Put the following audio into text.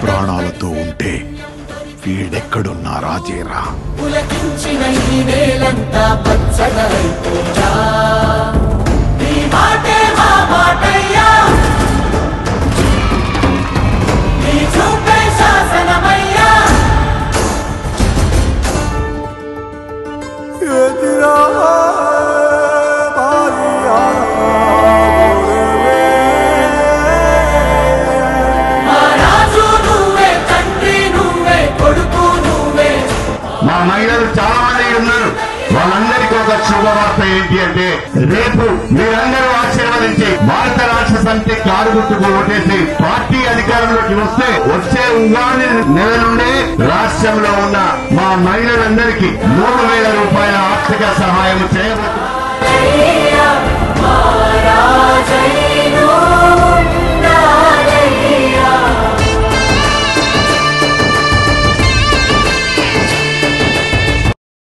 ప్రాణాలతో ఉంటే వీడెక్కడున్నా రాజేరా పులకించిన ఈ నేలంతా పచ్చడైపోయా నీ మాటే మా మాటయ్యా నీ చూపే శాసనమయ్యా మా రాజు నువ్వే తండ్రి నువ్వే కొడుకు నువ్వే మా మహిళలు చాలా మంది ఉన్నారు వాళ్ళందరికీ ఒక శుభవార్త ఏంటి అంటే రేపు మీరందరూ ఆశీర్వదించి భారత రాష్ట్ర సమితి కారు గుర్తుకు ఓటేసి పార్టీ అధికారంలోకి వస్తే వచ్చే ఉగాది నెల నుండి రాష్ట్రంలో ఉన్న మా మహిళలందరికీ మూడు వేల రూపాయల ఆర్థిక సహాయం చేయబోతున్నారు